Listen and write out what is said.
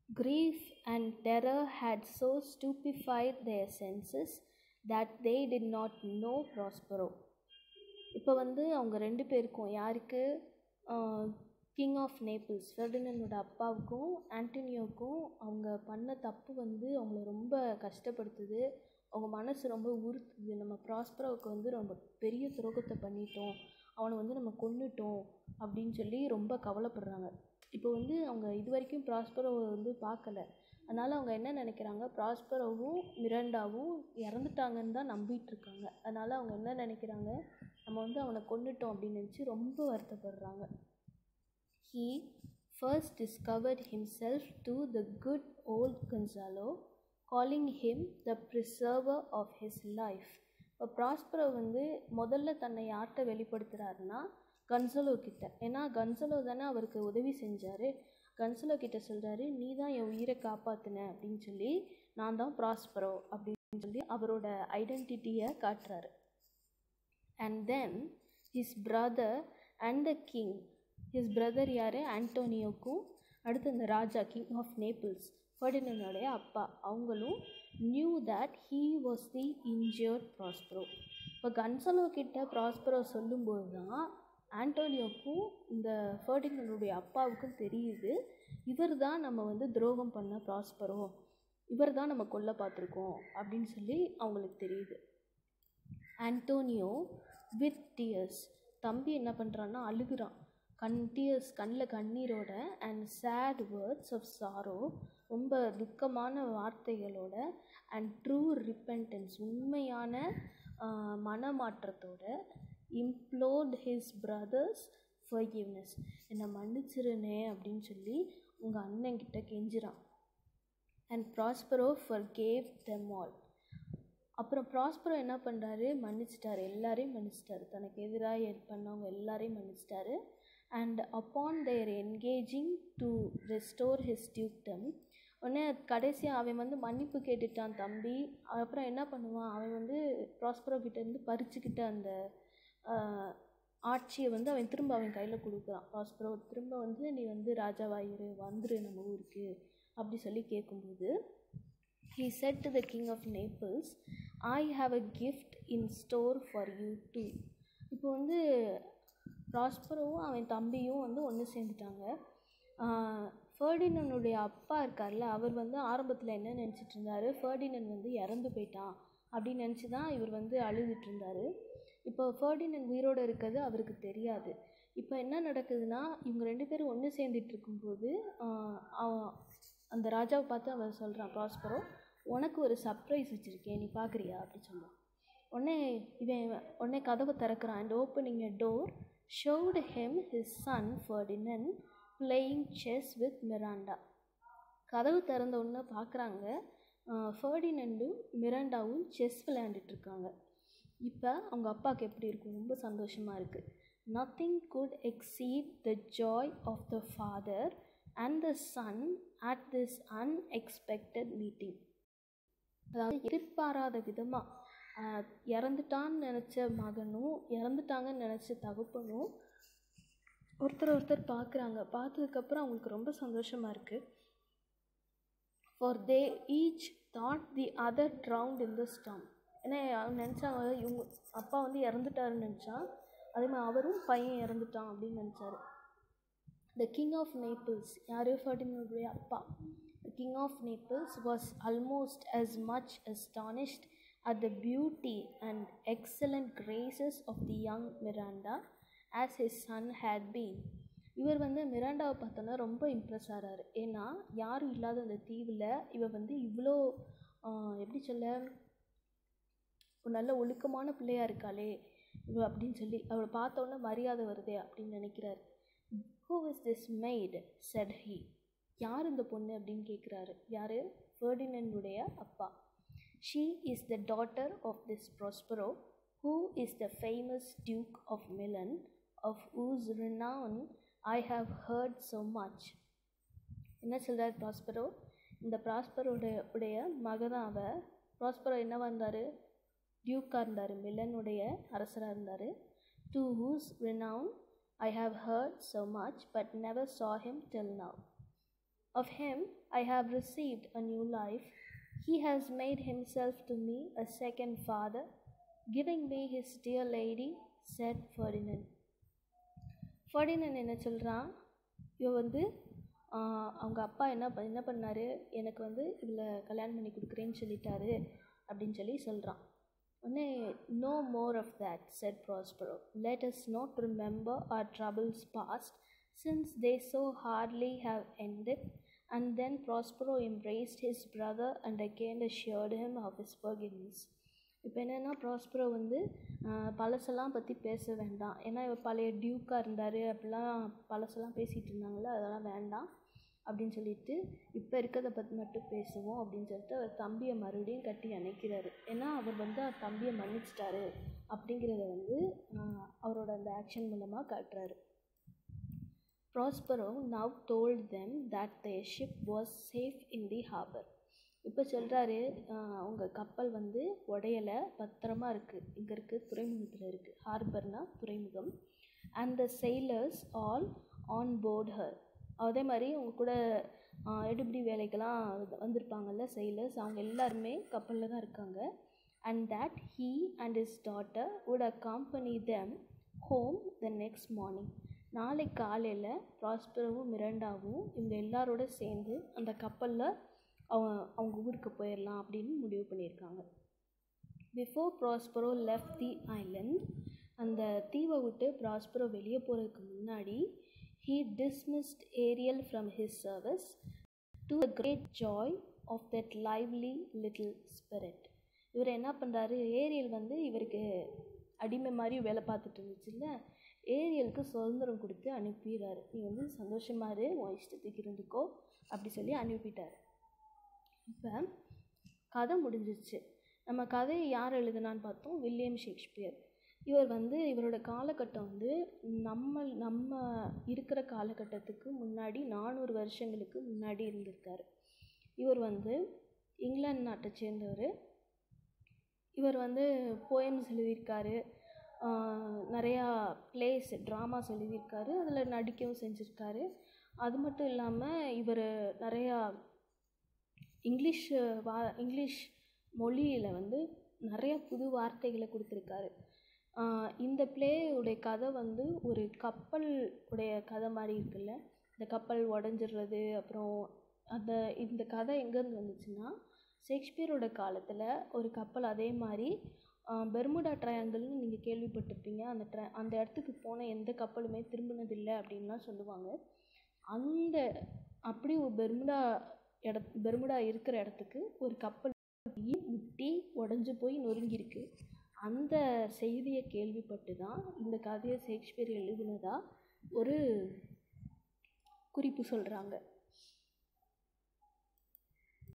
Grief and terror had so stupefied their senses that they did not know Prospero. இப்போ வந்து அவங்க ரெண்டு பேருக்கும் யாருக்கு கிங் ஆஃப் நேபிள்ஸ் ஃபெர்டினனோட அப்பாவுக்கும் ஆண்டனியோவுக்கும் அவங்க பண்ண தப்பு வந்து அவங்கள ரொம்ப கஷ்டப்படுத்துது அவங்க மனசு ரொம்ப உறுத்துது நம்ம ப்ராஸ்பரோவுக்கு வந்து ரொம்ப பெரிய துரோகத்தை பண்ணிட்டோம் அவனை வந்து நம்ம கொன்னுட்டோம் அப்படின்னு சொல்லி ரொம்ப கவலைப்படுறாங்க இப்போ வந்து அவங்க இது வரைக்கும் ப்ராஸ்பரோவை வந்து பார்க்கல அதனால் அவங்க என்ன நினைக்கிறாங்க ப்ராஸ்பரோவும் மிரண்டாவும் இறந்துட்டாங்கன்னு தான் நம்பிட்டு இருக்காங்க அதனால் அவங்க என்ன நினைக்கிறாங்க நம்ம வந்து அவனை கொன்னுட்டோம் அப்படின்னு நினச்சி ரொம்ப வருத்தப்படுறாங்க he first discovered himself to the good old Gonzalo, calling him the preserver of his life. இப்போ ப்ராஸ்பரோ வந்து முதல்ல தன்னை யார்கிட்ட வெளிப்படுத்துகிறாருன்னா கன்சலோ கிட்ட ஏன்னா கன்சலோ தானே அவருக்கு உதவி செஞ்சார் கன்சலோ கிட்ட சொல்கிறாரு நீ தான் என் உயிரை காப்பாற்றின அப்படின்னு சொல்லி நான் தான் ப்ராஸ்பரோ அப்படின்னு சொல்லி அவரோட ஐடென்டிட்டியை காட்டுறாரு and then his brother and the king his brother யார் ஆண்டோனியோக்கும் அடுத்து இந்த ராஜா கிங் ஆஃப் நேபிள்ஸ் ஃபர்டினனுடைய அப்பா அவங்களும் knew that he was the injured Prospero இப்போ கன்சலோ கிட்ட ப்ராஸ்பரோ சொல்லும்போது தான் ஆண்டோனியோக்கும் இந்த ஃபர்டினனுடைய அப்பாவுக்கும் தெரியுது இவர் தான் நம்ம வந்து துரோகம் பண்ண ப்ராஸ்பரோ இவர் தான் நம்ம கொல்ல பார்த்துருக்கோம் அப்படின்னு சொல்லி அவங்களுக்கு தெரியுது ஆண்டோனியோ வித் டியர்ஸ் தம்பி என்ன பண்ணுறான்னா அழுகுறான் கண் டியர்ஸ் கண்ணில் கண்ணீரோட and sad words of sorrow ரொம்ப துக்கமான வார்த்தைகளோட அண்ட் ட்ரூ ரிப்பென்டன்ஸ் உண்மையான மனமாற்றத்தோட இம்ப்ளோர்ட் ஹிஸ் பிரதர்ஸ் ஃபர்கிவ்னஸ் என்னை மன்னிச்சிருனே அப்படின்னு சொல்லி உங்கள் அண்ணன்கிட்ட கெஞ்சுறான் and Prospero forgave them all அப்புறம் ப்ராஸ்பரோ என்ன பண்ணுறாரு மன்னிச்சிட்டாரு எல்லாரையும் மன்னிச்சிட்டாரு தனக்கு எதிராக பண்ணவங்க எல்லாரையும் மன்னிச்சிட்டாரு and upon their engaging to restore his dukedom உடனே கடைசியாக அவன் வந்து மன்னிப்பு கேட்டுட்டான் தம்பி அப்புறம் என்ன பண்ணுவான் அவன் வந்து ப்ராஸ்பரோ கிட்டேருந்து பறிச்சுக்கிட்ட அந்த ஆட்சியை வந்து அவன் திரும்ப அவன் கையில் கொடுக்குறான் ப்ராஸ்பரோ திரும்ப வந்து நீ வந்து ராஜாவாயிரு வந்துரு நம்ம ஊருக்கு அப்படி சொல்லி கேட்கும்போது he said to the king of Naples I have a gift in store for you too இப்போ வந்து ப்ராஸ்பரோவும் அவன் தம்பியும் வந்து ஒன்று சேர்ந்துட்டாங்க ஃபர்டினனுடைய அப்பா இருக்கார்ல அவர் வந்து ஆரம்பத்தில் என்ன நினச்சிட்டு இருந்தார் ஃபர்டினன் வந்து இறந்து போயிட்டான் அப்படின்னு நினச்சி தான் இவர் வந்து அழுதுட்டு இருந்தார் இப்போ ஃபர்டினன் உயிரோடு இருக்கிறது அவருக்கு தெரியாது இப்போ என்ன நடக்குதுன்னா இவங்க ரெண்டு பேரும் ஒன்று சேர்ந்துட்டு இருக்கும்போது அந்த ராஜாவை பார்த்து அவர் சொல்கிறான் ப்ராஸ்பரோ உனக்கு ஒரு சர்ப்ரைஸ் வச்சுருக்கேன் நீ பார்க்குறியா அப்படி சொல்லுவான் உடனே இவன் உடனே கதவை திறக்கிறான் and opening a door showed him his son Ferdinand playing chess with Miranda கதவு திறந்த உடனே பார்க்குறாங்க ஃபர்டினண்டும் மிராண்டாவும் செஸ் விளையாண்டுட்ருக்காங்க இப்போ அவங்க அப்பாவுக்கு எப்படி இருக்கும் ரொம்ப சந்தோஷமாக இருக்குது nothing could exceed the joy of the father and the son at this unexpected meeting அதாவது எதிர்பாராத விதமாக இறந்துட்டான்னு நினச்ச மகனும் இறந்துட்டாங்கன்னு நினச்ச தகப்பனும் ஒருத்தர் ஒருத்தர் பார்க்குறாங்க பார்த்ததுக்கப்புறம் அவங்களுக்கு ரொம்ப சந்தோஷமாக இருக்குது for they each thought the other drowned in the storm ஏன்னா அவங்க நினச்சாங்க இவங்க அப்பா வந்து இறந்துட்டாருன்னு நினச்சா அதே மாதிரி அவரும் பையன் இறந்துட்டான் அப்படின்னு நினச்சாரு த கிங் ஆஃப் நேபிள்ஸ் யார் ஃபர்டினுடைய அப்பா the king of Naples was almost as much astonished at the beauty and excellent graces of the young Miranda as his son had been. இவர் வந்து மிராண்டாவை பார்த்தோன்னா ரொம்ப இம்ப்ரெஸ் ஆகிறாரு ஏன்னா யாரும் இல்லாத அந்த தீவில் இவ வந்து இவ்வளோ எப்படி சொல்ல ஒரு நல்ல ஒழுக்கமான பிள்ளையா இருக்காளே இவ அப்படின்னு சொல்லி அவளை பார்த்தோன்னே மரியாதை வருதே அப்படின்னு நினைக்கிறாரு who is this maid said he யார் இந்த பொண்ணு அப்படின்னு கேட்குறாரு யார் ஃபர்டினனுடைய அப்பா she is the daughter of this Prospero who is the famous duke of Milan of whose renown I have heard so much என்ன சொல்கிறார் ப்ராஸ்பரோ இந்த ப்ராஸ்பரோட உடைய மகதான் அவ ப்ராஸ்பரோ என்னவா இருந்தார் டியூக்காக இருந்தார் மிலனுடைய அரசராக இருந்தார் to whose renown I have heard so much but never saw him till now Of him I have received a new life. He has made himself to me a second father, giving me his dear lady, said Ferdinand. Ferdinand என்ன சொல்கிறான் இவன் வந்து ஆஹ், அவங்க அப்பா என்ன ப- என்ன பண்ணாரு எனக்கு வந்து இதில் கல்யாணம் பண்ணி கொடுக்குறேன்னு சொல்லிட்டாரு அப்படின்னு சொல்லி சொல்கிறான் உடனே no more of that said Prospero let us not remember our troubles past since they so hardly have ended and then prospero embraced his brother and again assured him of his forgiveness இப்போ என்னென்னா Prospero வந்து ஆஹ், பழசெல்லாம் பற்றி பேச வேண்டாம் ஏன்னா இவர் பழைய டியூக்காக இருந்தார் அப்படிலாம் பழசெல்லாம் பேசிகிட்டு இருந்தாங்கல்ல அதெல்லாம் வேண்டாம் அப்படின்னு சொல்லிட்டு இப்போ இருக்கிறத பற்றி மட்டும் பேசுவோம் அப்படின்னு சொல்லிட்டு அவர் தம்பியை மறுபடியும் கட்டி அணைக்கிறாரு ஏன்னா அவர் வந்து அவர் தம்பியை மன்னிச்சிட்டாரு அப்படிங்கிறத வந்து ஆஹ், அவரோட அந்த ஆக்ஷன் மூலமாக காட்டுறாரு Prospero now told them that their ship was safe in the harbor. இப்போ சொல்கிறாரு உங்கள் கப்பல் வந்து உடையலை பத்திரமா இருக்குது இங்கே இருக்குது துறைமுகத்தில் இருக்குது ஹார்பர்னா துறைமுகம் and the sailors all on board her அதே மாதிரி உங்க கூட ஆஹ், எடுபிடி வேலைக்கெல்லாம் வந்து- வந்திருப்பாங்கல்ல sailors அவங்க எல்லாருமே கப்பலில் தான் இருக்காங்க and that he and his daughter would accompany them home the next morning நாளை காலையில் ப்ராஸ்பரவும் மிரண்டாவும் இவங்க எல்லாரோட சேர்ந்து அந்த கப்பலில் அவங்க அவங்க ஊருக்கு போயிடலாம் அப்படின்னு முடிவு பண்ணியிருக்காங்க before Prospero left the island அந்த தீவை விட்டு ப்ராஸ்பரோ வெளியே போகிறதுக்கு முன்னாடி he dismissed Ariel from his service to the great joy of that lively little spirit இவர் என்ன பண்ணுறாரு ஏரியல் வந்து இவருக்கு அடிமை மாதிரி வேலை பார்த்துட்டு இருந்துச்சுல்ல ஏரியலுக்கு சுதந்திரம் கொடுத்து அனுப்பிடுறாரு நீ வந்து சந்தோஷமா இரு உன் இஷ்டத்துக்கு இருந்துக்கோ அப்படி சொல்லி அனுப்பிட்டார் இப்போ கதை முடிஞ்சிருச்சு நம்ம கதையை யார் எழுதுனான்னு பார்த்தோம் வில்லியம் ஷேக்ஸ்பியர் இவர் வந்து இவரோட காலகட்டம் வந்து நம்ம நம்ம இருக்கிற காலகட்டத்துக்கு முன்னாடி நானூறு வருஷங்களுக்கு முன்னாடி இருந்திருக்காரு இவர் வந்து இங்கிலாந்து நாட்டை சேர்ந்தவர் இவர் வந்து போயம்ஸ் எழுதியிருக்காரு ஆஹ் நிறையா பிளேஸ் ட்ராமாஸ் எழுதியிருக்காரு அதில் நடிக்கவும் செஞ்சுருக்காரு அது மட்டும் இல்லாமல் இவர் நிறையா இங்கிலீஷ் வா இங்கிலீஷ் மொழியில் வந்து நிறைய புது வார்த்தைகளை கொடுத்துருக்காரு ஆஹ் இந்த play உடைய கதை வந்து ஒரு கப்பல் உடைய கதை மாதிரி இருக்குல்ல இந்த கப்பல் உடஞ்சிடுறது அப்புறம் அந்த இந்த கதை எங்கேருந்து வந்துச்சுன்னா ஷேக்ஸ்பியரோட காலத்தில் ஒரு கப்பல் அதே மாதிரி ஆஹ் பெர்முடா ட்ரையாங்கிள்னு நீங்கள் கேள்விப்பட்டிருப்பீங்க அந்த ட்ரை அந்த இடத்துக்கு போன எந்த கப்பலுமே திரும்பினதில்லை அப்படின்லாம் சொல்லுவாங்க அந்த அப்படி ஒரு பெர்முடா இட பெர்முடா இருக்கிற இடத்துக்கு ஒரு கப்பல் போய் முட்டி உடஞ்சி போய் நொறுங்கியிருக்கு அந்த செய்தியை கேள்விப்பட்டு தான் இந்த கதையை ஷேக்ஸ்பியர் எழுதினதா ஒரு குறிப்பு சொல்கிறாங்க